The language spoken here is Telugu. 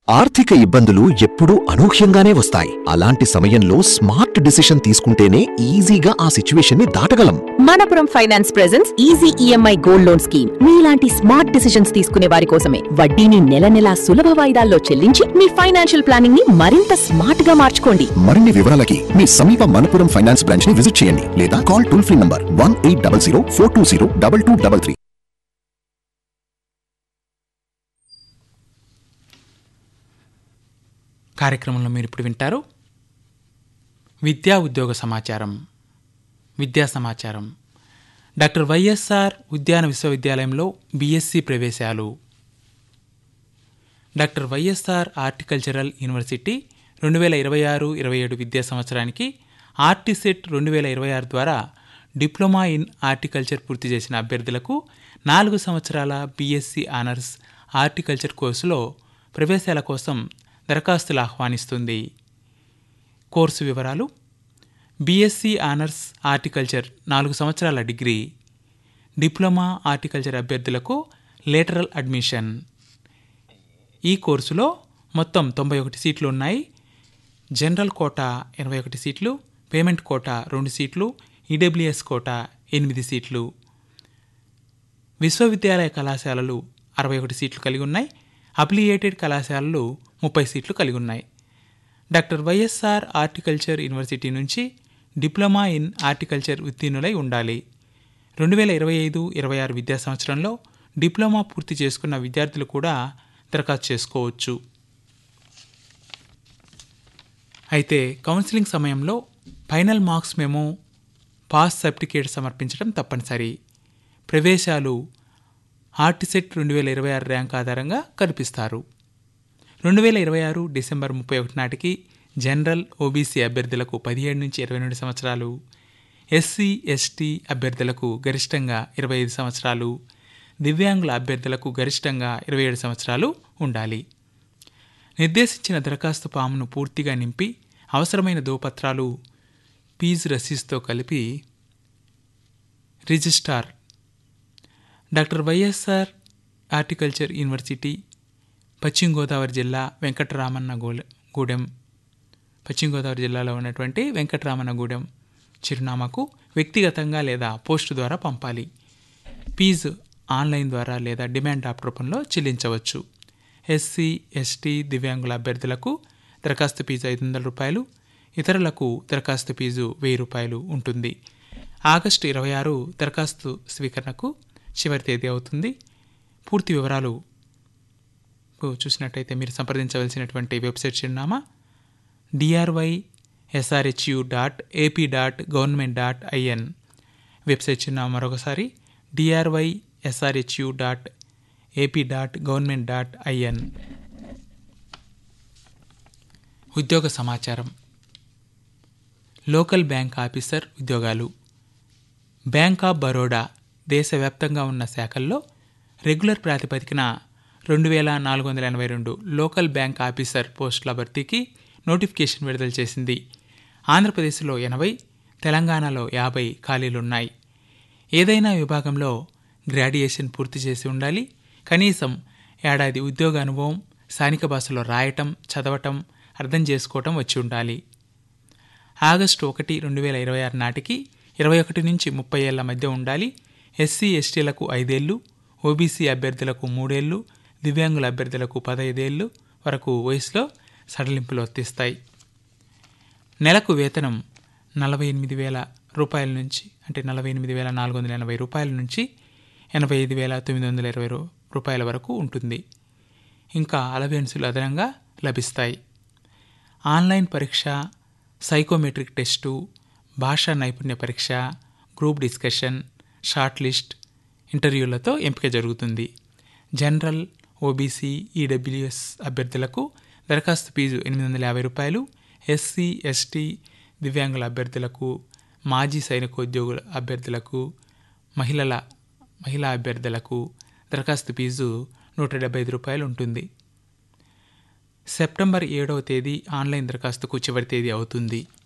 ఆర్థిక ఇబ్బందులు ఎప్పుడూ అనూహ్యంగానే వస్తాయి అలాంటి సమయంలో స్మార్ట్ డిసిషన్ తీసుకుంటేనే ఈజీగా ఆ సిచ్యువేషన్ ని దాటగలం Manappuram finance presents easy EMI gold loan scheme మీలాంటి స్మార్ట్ డిసిషన్స్ తీసుకునే వారి కోసమే వడ్డీని నెల నెలా సులభ వాయిదాల్లో చెల్లించి మీ ఫైనాన్షియల్ ప్లానింగ్ ని మరింత స్మార్ట్ గా మార్చుకోండి మరిన్ని వివరాలకి మీ సమీప మనపురం ఫైనాన్స్ బ్రాంచ్ ని విజిట్ చేయండి లేదా call toll free number one eight double zero four two zero double two double three కార్యక్రమంలో మీరు ఇప్పుడు వింటారు విద్యా ఉద్యోగ సమాచారం విద్యా సమాచారం డాక్టర్ వైఎస్ఆర్ ఉద్యాన విశ్వవిద్యాలయంలో బీఎస్సీ ప్రవేశాలు డాక్టర్ వైఎస్ఆర్ హార్టికల్చరల్ యూనివర్సిటీ రెండు వేల ఇరవై ఆరు ఇరవై ఏడు విద్యా సంవత్సరానికి ఆర్టిసెట్ రెండు వేల ఇరవై ఆరు ద్వారా డిప్లొమా ఇన్ హార్టికల్చర్ పూర్తి చేసిన అభ్యర్థులకు నాలుగు సంవత్సరాల బీఎస్సీ ఆనర్స్ హార్టికల్చర్ కోర్సులో ప్రవేశాల కోసం దరఖాస్తులు ఆహ్వానిస్తుంది కోర్సు వివరాలు బీఎస్సీ ఆనర్స్ హార్టికల్చర్ నాలుగు సంవత్సరాల డిగ్రీ డిప్లొమా హార్టికల్చర్ అభ్యర్థులకు లేటరల్ అడ్మిషన్ ఈ కోర్సులో మొత్తం తొంభై ఒకటి సీట్లు ఉన్నాయి జనరల్ కోటా ఎనభై ఒకటి సీట్లు పేమెంట్ కోటా రెండు సీట్లు ఈడబ్ల్యూఎస్ కోటా ఎనిమిది సీట్లు విశ్వవిద్యాలయ కళాశాలలు అరవై ఒకటి సీట్లు కలిగి ఉన్నాయి అప్లియేటెడ్ కళాశాలలు ముప్పై సీట్లు కలిగి ఉన్నాయి డాక్టర్ వైఎస్ఆర్ హార్టికల్చర్ యూనివర్సిటీ నుంచి డిప్లొమా ఇన్ హార్టికల్చర్ ఉత్తీర్ణులై ఉండాలి రెండు వేల ఇరవై ఐదు ఇరవై ఆరు విద్యా సంవత్సరంలో డిప్లొమా పూర్తి చేసుకున్న విద్యార్థులు కూడా దరఖాస్తు చేసుకోవచ్చు అయితే కౌన్సిలింగ్ సమయంలో final marks memo pass certificate సమర్పించడం తప్పనిసరి ప్రవేశాలు ఆర్టిసెట్ రెండు వేల ఇరవై ఆరు ర్యాంక్ ఆధారంగా కల్పిస్తారు రెండు వేల ఇరవై ఆరు డిసెంబర్ ముప్పై ఒకటి నాటికి జనరల్ ఓబీసీ అభ్యర్థులకు పదిహేడు నుంచి ఇరవై రెండు సంవత్సరాలు ఎస్సీ ఎస్టీ అభ్యర్థులకు గరిష్టంగా ఇరవై ఐదు సంవత్సరాలు దివ్యాంగుల అభ్యర్థులకు గరిష్టంగా ఇరవై ఏడు సంవత్సరాలు ఉండాలి నిర్దేశించిన దరఖాస్తు ఫామ్ను పూర్తిగా నింపి అవసరమైన దోపత్రాలు ఫీజు రసీదుతో కలిపి registrar doctor YSR horticulture university పశ్చిమ గోదావరి జిల్లా వెంకటరామన్న గోల గూడెం పశ్చిమ గోదావరి జిల్లాలో ఉన్నటువంటి వెంకటరామన్న గూడెం చిరునామాకు వ్యక్తిగతంగా లేదా పోస్టు ద్వారా పంపాలి ఫీజు ఆన్లైన్ ద్వారా లేదా డిమాండ్ డ్రాఫ్ట్ రూపంలో చెల్లించవచ్చు ఎస్సీ ఎస్టీ దివ్యాంగుల అభ్యర్థులకు దరఖాస్తు ఫీజు ఐదు వందల రూపాయలు ఇతరులకు దరఖాస్తు ఫీజు వెయ్యి రూపాయలు ఉంటుంది ఆగస్టు ఇరవై ఆరు దరఖాస్తు స్వీకరణకు చివరి తేదీ అవుతుంది పూర్తి వివరాలు చూసినట్టయితే మీరు సంప్రదించవలసినటువంటి వెబ్సైట్ చిరునామా DRY SRHU dot AP dot government dot IN website చిరునామా మరొకసారి DRY SRHU dot AP dot government dot IN ఉద్యోగ సమాచారం లోకల్ బ్యాంక్ ఆఫీసర్ ఉద్యోగాలు బ్యాంక్ ఆఫ్ బరోడా దేశవ్యాప్తంగా ఉన్న శాఖల్లో రెగ్యులర్ ప్రాతిపదికన రెండు వేల నాలుగు వందల ఎనభై రెండు లోకల్ బ్యాంక్ ఆఫీసర్ పోస్టుల భర్తీకి నోటిఫికేషన్ విడుదల చేసింది ఆంధ్రప్రదేశ్లో ఎనభై తెలంగాణలో యాభై ఖాళీలున్నాయి ఏదైనా విభాగంలో గ్రాడ్యుయేషన్ పూర్తి చేసి ఉండాలి కనీసం ఏడాది ఉద్యోగ అనుభవం స్థానిక భాషలో రాయటం చదవటం అర్థం చేసుకోవటం వచ్చి ఉండాలి ఆగస్టు ఒకటి రెండు వేల ఇరవై ఆరు నాటికి ఇరవై ఒకటి నుంచి ముప్పై ఏళ్ల మధ్య ఉండాలి ఎస్సీ ఎస్టీలకు ఐదేళ్లు ఓబీసీ అభ్యర్థులకు మూడేళ్లు దివ్యాంగుల అభ్యర్థులకు పదహైదేళ్లు వరకు వయసులో సడలింపులు వర్తిస్తాయి నెలకు వేతనం నలభై ఎనిమిది వేల రూపాయల నుంచి అంటే నలభై ఎనిమిది వేల నాలుగు వందల ఎనభై రూపాయల నుంచి ఎనభై ఐదు వేల తొమ్మిది వందల ఇరవై రూపాయల వరకు ఉంటుంది ఇంకా అలవెన్సులు అదనంగా లభిస్తాయి ఆన్లైన్ పరీక్ష సైకోమెట్రిక్ టెస్టు భాషా నైపుణ్య పరీక్ష గ్రూప్ డిస్కషన్ షార్ట్ లిస్ట్ ఇంటర్వ్యూలతో ఎంపిక జరుగుతుంది జనరల్ ఓబీసీ ఈడబ్ల్యూఎస్ అభ్యర్థులకు దరఖాస్తు ఫీజు ఎనిమిది వందల యాభై రూపాయలు ఎస్సీ ఎస్టీ దివ్యాంగుల అభ్యర్థులకు మాజీ సైనికోద్యోగుల అభ్యర్థులకు మహిళల మహిళా అభ్యర్థులకు దరఖాస్తు ఫీజు నూట డెబ్బై ఐదు రూపాయలు ఉంటుంది సెప్టెంబర్ ఏడవ తేదీ ఆన్లైన్ దరఖాస్తుకు చివరి తేదీ అవుతుంది